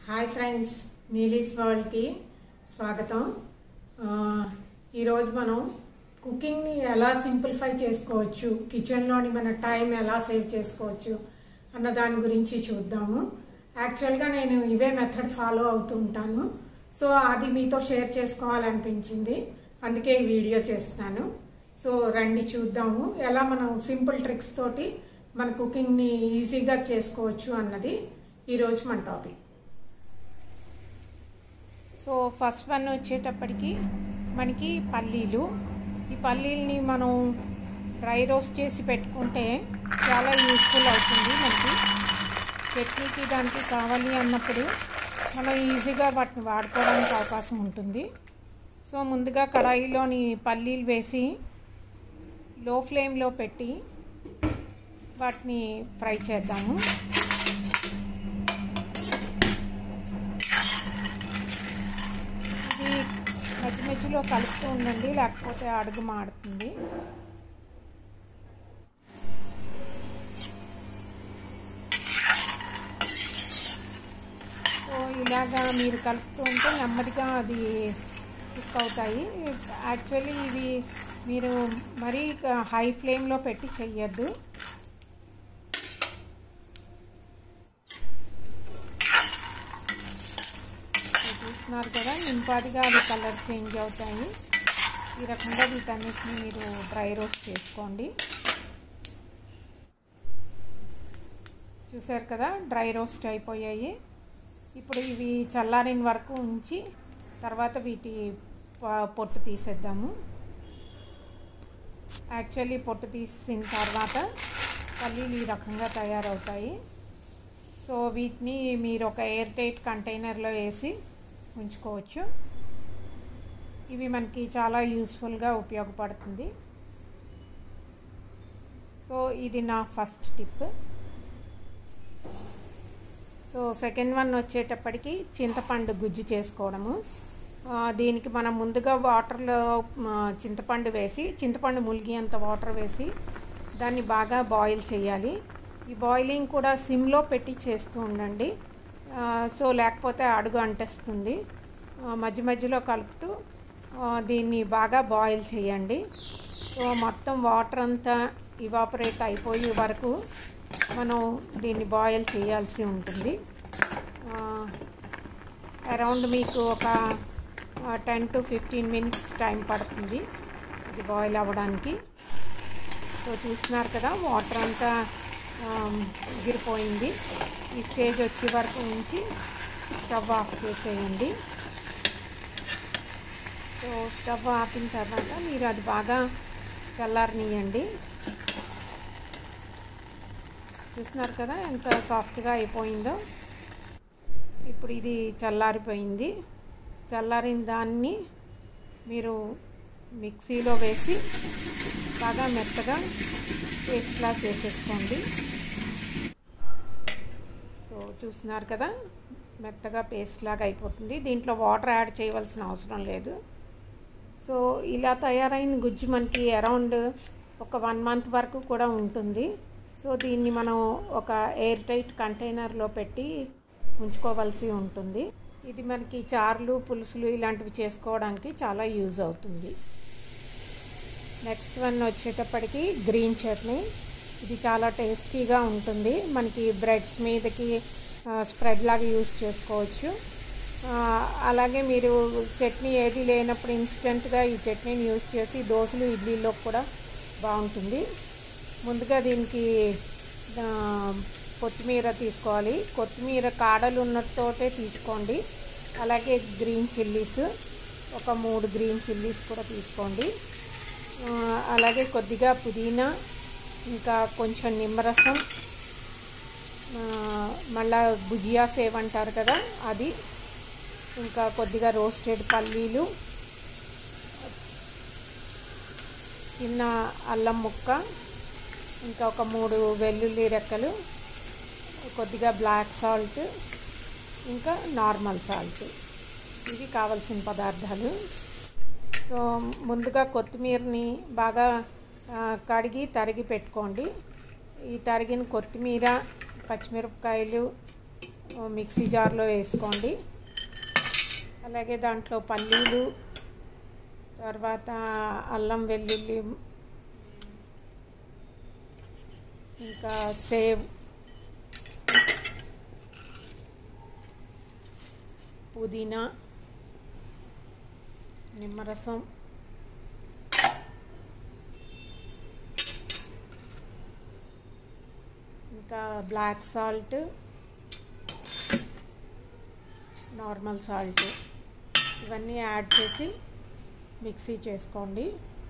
hi friends నీలీస్ వరల్డ్కి స్వాగతం ఆ, ఈరోజు మనం కుకింగ్ని ఎలా సింప్లిఫై చేసుకోవచ్చు కిచెన్లోని మన టైం ఎలా సేవ్ చేసుకోవచ్చు అన్న దాని గురించి చూద్దాము యాక్చువల్గా నేను ఇవే మెథడ్ ఫాలో అవుతూ ఉంటాను సో అది మీతో షేర్ చేసుకోవాలనిపించింది అందుకే ఈ వీడియో చేస్తున్నాను సో రండి చూద్దాము ఎలా మనం సింపుల్ ట్రిక్స్ తోటి మన కుకింగ్ని ఈజీగా చేసుకోవచ్చు అన్నది ఈరోజు మన టాపిక్ సో ఫస్ట్ వన్ వచ్చేటప్పటికి మనకి పల్లీలు ఈ పల్లీల్ని మనం డ్రై రోస్ట్ చేసి పెట్టుకుంటే చాలా యూస్ఫుల్ అవుతుంది మనకి చట్నీకి దానికి కావాలి అన్నప్పుడు మనం ఈజీగా వాటిని వాడుకోవడానికి అవకాశం ఉంటుంది సో ముందుగా కడాయిలోని పల్లీలు వేసి లో ఫ్లేమ్లో పెట్టి వాటిని ఫ్రై చేద్దాము ఇది మధ్య మధ్యలో కలుపుతూ ఉండండి లేకపోతే అడుగు మాడుతుంది సో ఇలాగా మీరు కలుపుతూ ఉంటే నెమ్మదిగా అది కుక్ అవుతాయి యాక్చువల్లీ ఇవి మీరు మరీ హై ఫ్లేమ్లో పెట్టి చెయ్యొద్దు చూస్తున్నారు కదా నింపాదిగా అవి కలర్ చేంజ్ అవుతాయి ఈ రకంగా వీటన్నిటిని మీరు డ్రై రోస్ట్ చేసుకోండి చూసారు కదా డ్రై రోస్ట్ అయిపోయాయి ఇప్పుడు ఇవి చల్లారిన వరకు ఉంచి తర్వాత వీటి పొట్టు తీసేద్దాము యాక్చువల్లీ పొట్టు తీసిన తర్వాత పల్లీలు ఈ రకంగా తయారవుతాయి సో వీటిని మీరు ఒక ఎయిర్ టైట్ కంటైనర్లో వేసి ఉంచుకోవచ్చు ఇవి మనకి చాలా యూస్ఫుల్గా ఉపయోగపడుతుంది సో ఇది నా first tip so second one వచ్చేటప్పటికి చింతపండు గుజ్జు చేసుకోవడము దీనికి మనం ముందుగా వాటర్లో చింతపండు వేసి చింతపండు ములిగేంత వాటర్ వేసి దాన్ని బాగా బాయిల్ చేయాలి ఈ బాయిలింగ్ కూడా సిమ్లో పెట్టి చేస్తూ ఉండండి సో లేకపోతే అడుగు అంటేస్తుంది మధ్య మధ్యలో కలుపుతూ దీన్ని బాగా బాయిల్ చేయండి సో మొత్తం వాటర్ అంతా ఇవాపరేట్ అయిపోయే వరకు మనం దీన్ని బాయిల్ చేయాల్సి ఉంటుంది అరౌండ్ మీకు ఒక ten to fifteen minutes time పడుతుంది ఇది బాయిల్ అవ్వడానికి సో చూస్తున్నారు కదా వాటర్ అంతా ఎగిరిపోయింది ఈ స్టేజ్ వచ్చే వరకు ఉంచి స్టవ్ ఆఫ్ చేసేయండి సో స్టవ్ ఆపిన తర్వాత మీరు అది బాగా చల్లారనియండి చూస్తున్నారు కదా ఎంత సాఫ్ట్గా అయిపోయిందో ఇప్పుడు ఇది చల్లారిపోయింది చల్లారిన దాన్ని మీరు మిక్సీలో వేసి బాగా మెత్తగా పేస్ట్లా చేసేసుకోండి సో చూస్తున్నారు కదా మెత్తగా పేస్ట్ లాగా అయిపోతుంది దీంట్లో వాటర్ యాడ్ చేయవలసిన అవసరం లేదు సో ఇలా తయారైన గుజ్జు మనకి అరౌండ్ ఒక వన్ మంత్ వరకు కూడా ఉంటుంది సో దీన్ని మనం ఒక ఎయిర్ టైట్ కంటైనర్లో పెట్టి ఉంచుకోవాల్సి ఉంటుంది ఇది మనకి చారులు పులుసులు ఇలాంటివి చేసుకోవడానికి చాలా యూజ్ అవుతుంది నెక్స్ట్ వన్ వచ్చేటప్పటికి గ్రీన్ చట్నీ ఇది చాలా టేస్టీగా ఉంటుంది మనకి బ్రెడ్స్ మీదకి స్ప్రెడ్ లాగా యూజ్ చేసుకోవచ్చు అలాగే మీరు చట్నీ ఏది లేనప్పుడు ఇన్స్టెంట్గా ఈ చట్నీని యూజ్ చేసి దోశలు ఇడ్లీలో కూడా బాగుంటుంది ముందుగా దీనికి కొత్తిమీర తీసుకోవాలి కొత్తిమీర కాడలు ఉన్నతోటే తీసుకోండి అలాగే గ్రీన్ చిల్లీస్ ఒక మూడు గ్రీన్ చిల్లీస్ కూడా తీసుకోండి అలాగే కొద్దిగా పుదీనా ఇంకా కొంచెం నిమ్మరసం మళ్ళా భుజియా సేవ్ అంటారు కదా అది ఇంకా కొద్దిగా రోస్టెడ్ పల్లీలు చిన్న అల్లం ముక్క ఇంకా ఒక మూడు వెల్లుల్లి రెక్కలు కొద్దిగా బ్లాక్ సాల్ట్ ఇంకా నార్మల్ సాల్ట్ ఇవి కావలసిన పదార్థాలు సో ముందుగా కొత్తిమీరని బాగా కడిగి తరిగి పెట్టుకోండి ఈ తరిగిన కొత్తిమీర పచ్చిమిరపకాయలు మిక్సీ జార్లో వేసుకోండి అలాగే దాంట్లో పల్లీలు తర్వాత అల్లం వెల్లుల్లి ఇంకా సేవ్ పుదీనా నిమ్మరసం ఇంకా బ్లాక్ సాల్ట్ నార్మల్ సాల్ట్ ఇవన్నీ యాడ్ చేసి మిక్సీ చేసుకోండి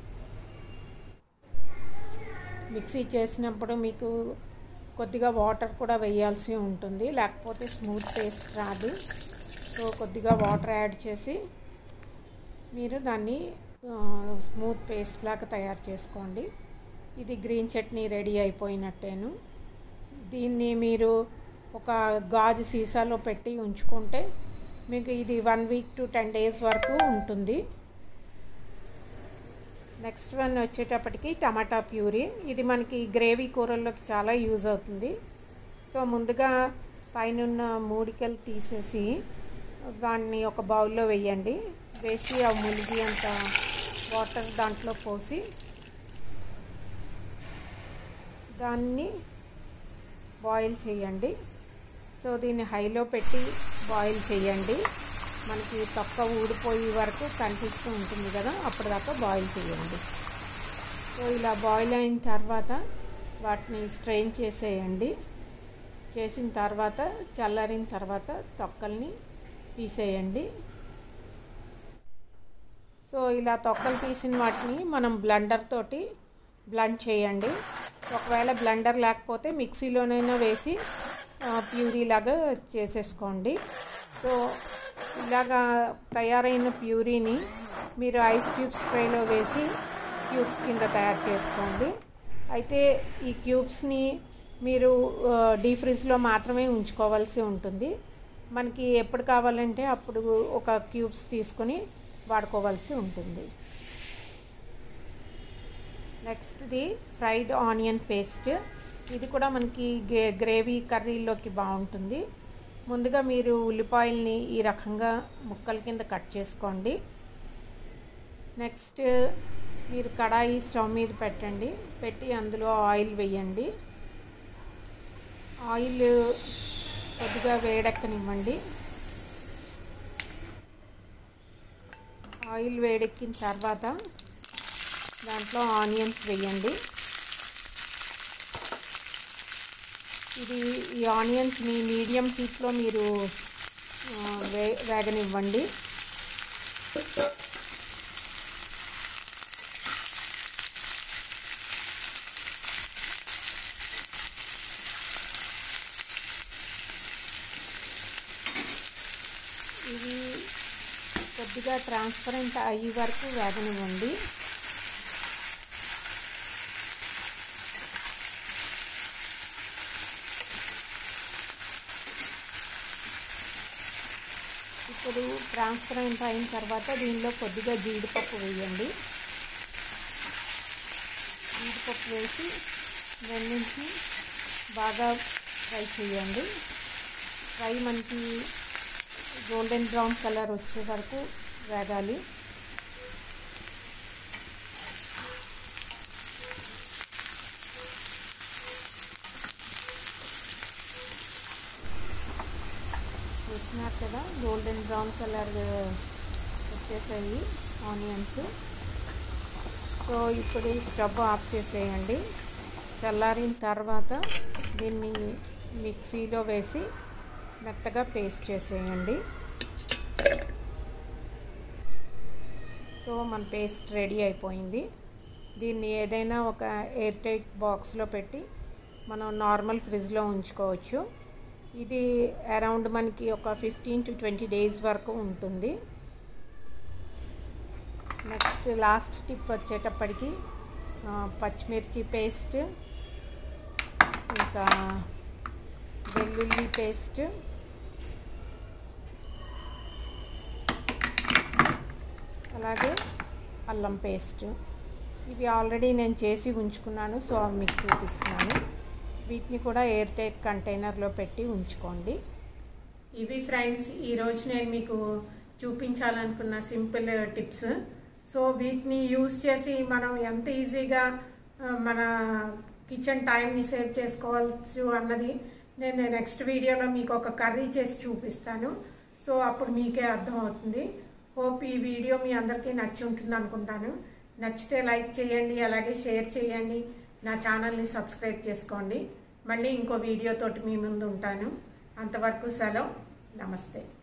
మిక్సీ చేసినప్పుడు మీకు కొద్దిగా వాటర్ కూడా వేయాల్సి ఉంటుంది లేకపోతే స్మూత్ పేస్ట్ రాదు సో కొద్దిగా వాటర్ యాడ్ చేసి మీరు దాన్ని స్మూత్ పేస్ట్ లాగా తయారు చేసుకోండి ఇది గ్రీన్ చట్నీ రెడీ అయిపోయినట్టేను దీన్ని మీరు ఒక గాజు సీసాలో పెట్టి ఉంచుకుంటే మీకు ఇది one week to ten days వరకు ఉంటుంది నెక్స్ట్ వన్ వచ్చేటప్పటికి టమాటా ప్యూరీ ఇది మనకి గ్రేవీ కూరల్లోకి చాలా యూజ్ అవుతుంది సో ముందుగా పైన మూడికలు తీసేసి దాన్ని ఒక బౌల్లో వేయండి వేసి ఆ ములిగి అంత వాటర్ దాంట్లో పోసి దాన్ని బాయిల్ చేయండి సో దీన్ని హైలో పెట్టి బాయిల్ చేయండి మనకి తొక్క ఊడిపోయే వరకు కనిపిస్తూ ఉంటుంది కదా అప్పటిదాకా బాయిల్ చేయండి సో ఇలా బాయిల్ అయిన తర్వాత వాటిని స్ట్రెయిన్ చేసేయండి చేసిన తర్వాత చల్లారిన తర్వాత తొక్కల్ని తీసేయండి సో ఇలా తొక్కలు తీసిన వాటిని మనం బ్లెండర్ తోటి బ్లెండ్ చేయండి ఒకవేళ బ్లెండర్ లేకపోతే మిక్సీలోనైనా వేసి ప్యూరీ లాగా చేసేసుకోండి సో ఇలాగా తయారైన ప్యూరీని మీరు ఐస్ క్యూబ్స్ స్ప్రేలో వేసి క్యూబ్స్ కింద తయారు చేసుకోండి అయితే ఈ క్యూబ్స్ని మీరు డీ ఫ్రిడ్జ్లో మాత్రమే ఉంచుకోవాల్సి ఉంటుంది మనకి ఎప్పుడు కావాలంటే అప్పుడు ఒక క్యూబ్స్ తీసుకొని వాడుకోవాల్సి ఉంటుంది నెక్స్ట్ది ఫ్రైడ్ ఆనియన్ పేస్ట్ ఇది కూడా మనకి గ్రేవీ కర్రీలోకి బాగుంటుంది ముందుగా మీరు ఉల్లిపాయల్ని ఈ రకంగా ముక్కల కింద కట్ చేసుకోండి నెక్స్ట్ మీరు కడాయి స్టవ్ మీద పెట్టండి పెట్టి అందులో ఆయిల్ వేయండి ఆయిల్ కొద్దిగా వేడెక్కనివ్వండి ఆయిల్ వేడెక్కిన తర్వాత దాంట్లో ఆనియన్స్ వేయండి ఇది ఈ ఆనియన్స్ని మీడియం హీట్లో మీరు వే వేగనివ్వండి ఇది కొద్దిగా ట్రాన్స్పరెంట్ అయ్యే వరకు వేగనివ్వండి ఇప్పుడు ట్రాన్స్పరెంట్ అయిన తర్వాత దీనిలో కొద్దిగా జీడిపప్పు వేయండి జీడిపప్పు వేసి రెండింటిని బాగా ఫ్రై చేయండి ఫ్రై మనకి గోల్డెన్ బ్రౌన్ కలర్ వచ్చే వరకు వేగాలి చూస్తున్నారు కదా గోల్డెన్ బ్రౌన్ కలర్ వచ్చేసాయి ఆనియన్స్ సో ఇప్పుడు స్టవ్ ఆఫ్ చేసేయండి చల్లారిన తర్వాత దీన్ని మిక్సీలో వేసి మెత్తగా పేస్ట్ చేసేయండి సో మన పేస్ట్ రెడీ అయిపోయింది దీన్ని ఏదైనా ఒక ఎయిర్ టైట్ బాక్స్లో పెట్టి మనం నార్మల్ ఫ్రిడ్జ్లో ఉంచుకోవచ్చు ఇది అరౌండ్ మనకి ఒక ఫిఫ్టీన్ టు ట్వంటీ డేస్ వరకు ఉంటుంది నెక్స్ట్ లాస్ట్ టిప్ వచ్చేటప్పటికి పచ్చిమిర్చి పేస్ట్ ఇంకా వెల్లుల్లి పేస్ట్ అలాగే అల్లం పేస్ట్ ఇవి ఆల్రెడీ నేను చేసి ఉంచుకున్నాను సో అవి మీకు చూపిస్తున్నాను వీటిని కూడా ఎయిర్ టైట్ కంటైనర్లో పెట్టి ఉంచుకోండి ఇవి ఫ్రెండ్స్ ఈరోజు నేను మీకు చూపించాలనుకున్న సింపుల్ టిప్స్ సో వీటిని యూజ్ చేసి మనం ఎంత ఈజీగా ఆ, మన కిచెన్ టైంని సేవ్ చేసుకోవచ్చు అన్నది నేను నెక్స్ట్ వీడియోలో మీకు ఒక కర్రీ చేసి చూపిస్తాను సో అప్పుడు మీకే అర్థమవుతుంది హోప్ ఈ వీడియో మీ అందరికీ నచ్చి ఉంటుంది అనుకుంటాను నచ్చితే లైక్ చేయండి అలాగే షేర్ చేయండి నా ఛానల్ని సబ్స్క్రైబ్ చేసుకోండి మళ్ళీ ఇంకో వీడియోతోటి మీ ముందు ఉంటాను అంతవరకు సెలవు నమస్తే